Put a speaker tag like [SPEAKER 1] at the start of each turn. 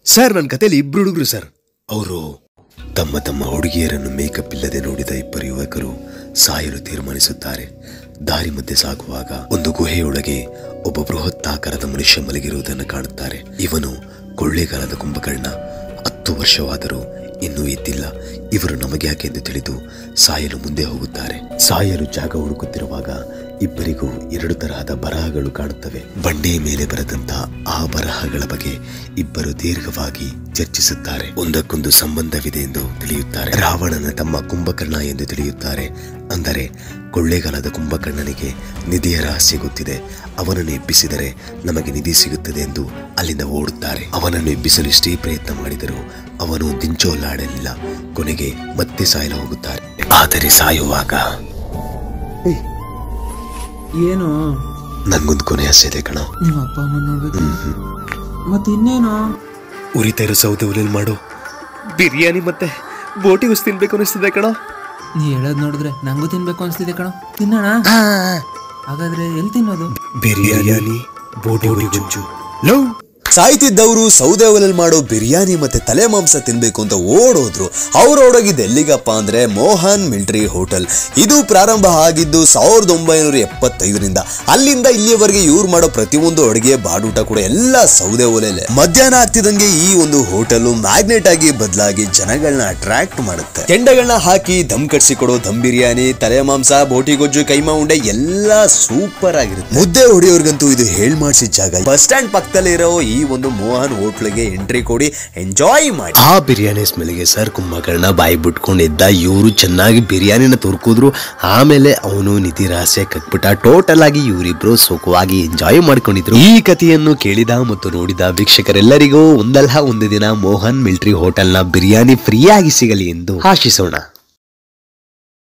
[SPEAKER 1] sir ನನ್ನ ಕಥೆಯಲ್ಲಿ ಇಬ್ರು ಹುಡುಗರು ಸರ್ ಅವರು ತಮ್ಮ ತಮ್ಮ ಹುಡುಗಿಯರನ್ನು ಮೇಕಪ್ ಇಲ್ಲದೆ ನೋಡಿದ ಇಬ್ಬರು ಯುವಕರು ಸಾಯಲು ತೀರ್ಮಾನಿಸುತ್ತಾರೆ ದಾರಿ ಮಧ್ಯೆ ಸಾಗುವಾಗ ಒಂದು ಗುಹೆಯೊಳಗೆ ಒಬ್ಬ ಬೃಹತ್ತಾಕಾರದ ಮನುಷ್ಯ ಮಲಗಿರುವುದನ್ನು ಕಾಣುತ್ತಾರೆ ಇವನು ಕೊಳ್ಳೇಗಾಲದ ಕುಂಭಕರ್ಣ ಹತ್ತು ವರ್ಷವಾದರೂ ಇನ್ನೂ ಎದ್ದಿಲ್ಲ ಇವರು ನಮಗೆ ಯಾಕೆ ಎಂದು ತಿಳಿದು ಸಾಯಲು ಮುಂದೆ ಹೋಗುತ್ತಾರೆ ಸಾಯಲು ಜಾಗ ಹುಡುಕುತ್ತಿರುವಾಗ ಇಬ್ಬರಿಗೂ ಎರಡು ತರಹದ ಬರಹಗಳು ಕಾಣುತ್ತವೆ ಬಂಡೆಯ ಮೇಲೆ ಬರೆದಂತ ಆ ಬರಹಗಳ ಬಗ್ಗೆ ಇಬ್ಬರು ದೀರ್ಘವಾಗಿ ಚರ್ಚಿಸುತ್ತಾರೆ ಒಂದಕ್ಕೊಂದು ಸಂಬಂಧವಿದೆ ಎಂದು ತಿಳಿಯುತ್ತಾರೆ ರಾವಣನ ತಮ್ಮ ಕುಂಭಕರ್ಣ ಎಂದು ತಿಳಿಯುತ್ತಾರೆ ಅಂದರೆ ಕೊಳ್ಳೇಗಾಲದ ಕುಂಭಕರ್ಣನಿಗೆ ನಿಧಿಯ ರಹಸ್ಯ ಗೊತ್ತಿದೆ ಅವನನ್ನು ಎಬ್ಬಿಸಿದರೆ ನಮಗೆ ನಿಧಿ ಸಿಗುತ್ತದೆ ಎಂದು ಅಲ್ಲಿಂದ ಓಡುತ್ತಾರೆ ಅವನನ್ನು ಎಬ್ಬಿಸಲು ಎಷ್ಟೇ ಪ್ರಯತ್ನ ಮಾಡಿದರೂ ಅವನು ದಿಂಚೋಲಾಡಲಿಲ್ಲ ಕೊನೆಗೆ ಮತ್ತೆ ಸಾಯಲು ಹೋಗುತ್ತಾರೆ ಆದರೆ ಸಾಯುವಾಗ
[SPEAKER 2] ಏನು
[SPEAKER 1] ನಂಗೊಂದು ಕೊನೆ ಆಸೆ ಇದೆ ಕಣ
[SPEAKER 2] ನಿಮ್ಮ ಅಪ್ಪ ಅಮ್ಮ ನೋಡ್ಬೇಕು ಮತ್ತೆ ಇನ್ನೇನು
[SPEAKER 1] ಉರಿತಾ ಇರೋ ಸೌದೆ ಒಲೆಯಲ್ಲಿ ಮಾಡು ಬಿರಿಯಾನಿ ಮತ್ತೆ ಬೋಟಿ ಉಸ್ ತಿನ್ಬೇಕು ಅನಿಸ್ತಿದೆ ಕಣ
[SPEAKER 2] ನೀ ಹೇಳೋದ್ ನೋಡಿದ್ರೆ ನಂಗೂ ತಿನ್ಬೇಕು ಅನ್ಸ್ತಿದೆ ಕಣ ತಿನ್ನೋಣ ಹಾಗಾದ್ರೆ ಎಲ್ಲಿ ತಿನ್ನೋದು
[SPEAKER 1] ಬಿರಿಯಾನಿ ಬೋಟಿ ಗುಂಜು ಲವ್
[SPEAKER 3] ಸಾಯ್ತಿದ್ದವರು ಸೌದೆ ಒಲೆಯಲ್ಲಿ ಮಾಡೋ ಬಿರಿಯಾನಿ ಮತ್ತೆ ತಲೆ ಮಾಂಸ ತಿನ್ಬೇಕು ಅಂತ ಓಡೋದ್ರು ಅವ್ರು ಓಡೋಗಿದ್ದು ಎಲ್ಲಿಗಪ್ಪ ಅಂದ್ರೆ ಮೋಹನ್ ಮಿಲ್ಟ್ರಿ ಹೋಟೆಲ್ ಇದು ಪ್ರಾರಂಭ ಆಗಿದ್ದು ಸಾವಿರದ ಒಂಬೈನೂರ ಎಪ್ಪತ್ತೈದರಿಂದ ಅಲ್ಲಿಂದ ಇಲ್ಲಿಯವರೆಗೆ ಇವ್ರು ಮಾಡೋ ಪ್ರತಿಯೊಂದು ಅಡುಗೆ ಬಾಡೂಟ ಕೂಡ ಎಲ್ಲ ಸೌದೆ ಒಲೆಲೆ ಮಧ್ಯಾಹ್ನ ಆಗ್ತಿದಂಗೆ ಈ ಒಂದು ಹೋಟೆಲ್ ಮ್ಯಾಗ್ನೆಟ್ ಆಗಿ ಬದಲಾಗಿ ಜನಗಳನ್ನ ಅಟ್ರಾಕ್ಟ್ ಮಾಡುತ್ತೆ ಕೆಂಡಗಳನ್ನ ಹಾಕಿ ದಮ್ ಕಟ್ಸಿ ಕೊಡೋ ದಮ್ ಬಿರಿಯಾನಿ ತಲೆ ಮಾಂಸ ಬೋಟಿ ಗೊಜ್ಜು ಕೈಮಾ ಉಂಡೆ ಎಲ್ಲ ಸೂಪರ್ ಆಗಿರುತ್ತೆ ಮುದ್ದೆ ಹೊಡೆಯೋರ್ಗಂತೂ ಇದು ಹೇಳ್ ಮಾಡಿಸಿದ ಜಾಗ ಬಸ್ ಸ್ಟ್ಯಾಂಡ್ ಪಕ್ಕದಲ್ಲಿ ಇರೋ ಈ ಒಂದು ಮೋಹನ್ ಹೋಟ್ಲಿಗೆ ಎಂಟ್ರಿ ಕೊಡಿ ಎಂಜಾಯ್ ಮಾಡಿ
[SPEAKER 1] ಆ ಬಿರಿಯಾನಿ ಸ್ಮೆಲ್ಗೆ ಸರ್ ಕುಂಭಕರ್ಣ ಬಾಯಿ ಬಿಟ್ಕೊಂಡಿದ್ದ ಇವರು ಚೆನ್ನಾಗಿ ಬಿರಿಯಾನಿನ ತುರ್ಕಿದ್ರು ಆಮೇಲೆ ಅವನು ನಿಧಿ ರಹಸ್ಯ ಕಕ್ಬಿಟ್ಟ ಟೋಟಲ್ ಆಗಿ ಇವರಿಬ್ರು ಸುಖವಾಗಿ ಎಂಜಾಯ್ ಮಾಡ್ಕೊಂಡಿದ್ರು ಈ ಕಥೆಯನ್ನು ಕೇಳಿದ ಮತ್ತು ನೋಡಿದ ವೀಕ್ಷಕರೆಲ್ಲರಿಗೂ ಒಂದಲ್ಲ ಒಂದು ದಿನ ಮೋಹನ್ ಮಿಲ್ಟ್ರಿ ಹೋಟೆಲ್ನ ಬಿರಿಯಾನಿ ಫ್ರೀಯಾಗಿ ಸಿಗಲಿ ಎಂದು ಆಶಿಸೋಣ